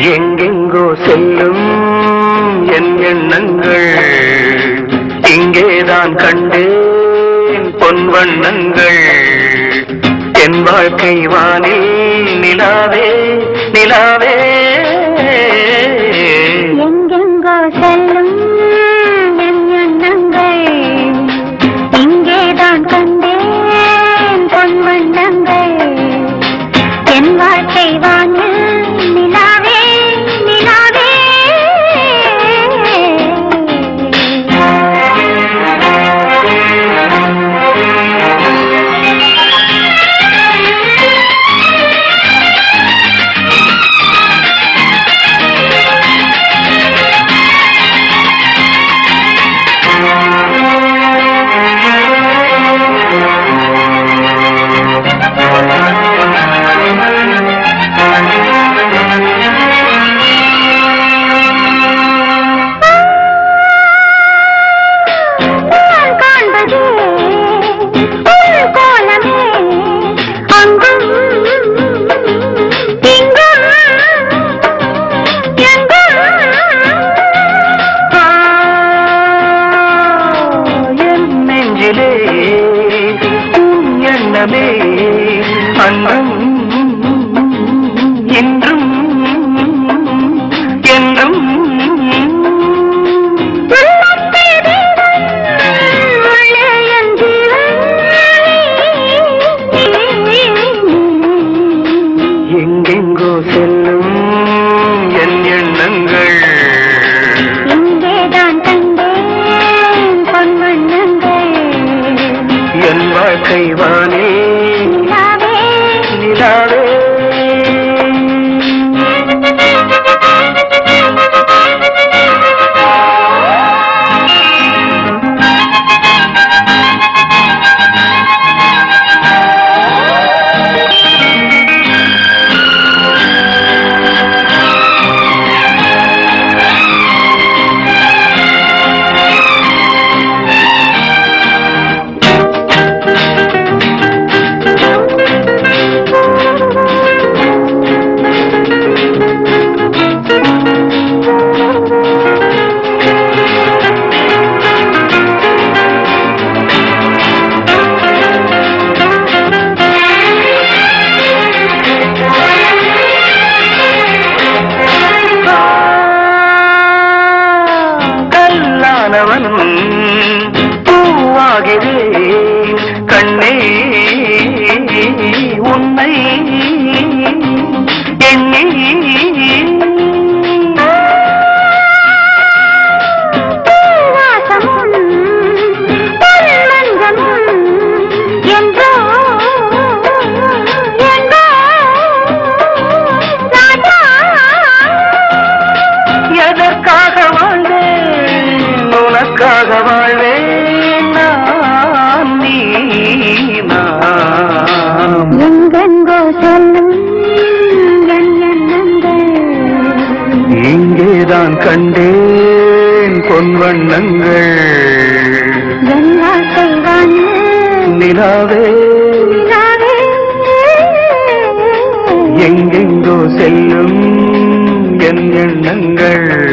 எங்கெங்கோ செல்லும் என் எண்ணங்கள் இங்கேதான் கண்டேன் பொன் வண்ணங்கள் என் வாழ்க்கை வானில் நிலாவே நிலாவே எங்கெங்கோ செல்லும் என் எண்ணங்கள் இங்கேதான் கண்டேன் பொன் வண்ணங்கள் என் வாழ்க்கை வானில் நிலாவே நிலாவே நான் காண்பது உன் கோலமே அங்கும் இங்கும் எங்கும் ஆ, என் நெஞ்சிலே உன் எண்ணமே அன்றும் இன்றும் என்றும் உள்ளத்தே தெய்வம், உள்ளே என் ஜீவன். எங்கெங்கோ செல்லும் என் எண்ணங்கள் இங்கேதான் கண்டேன் பொன் வண்ணங்கள் என் வாழ்க்கை வானே நிலாவே நிலாவே கல்லானவன் பூவாகிறேன் கண்ணே உன்னை எண்ணி வாசமும் பொன்மஞ்சமும் என்றோ எங்கோ ராஜா எதற்காக வாழ்ந்தேன் உனக்காக வாழ்வேன் நான் நீ நாம் எங்கெங்கோ செல்லும் என் எண்ணங்கள் இங்கேதான் கண்டேன் பொன் வண்ணங்கள் என் வாழ்க்கை வானில் நிலாவே நிலாவே. எங்கெங்கோ செல்லும் என் எண்ணங்கள்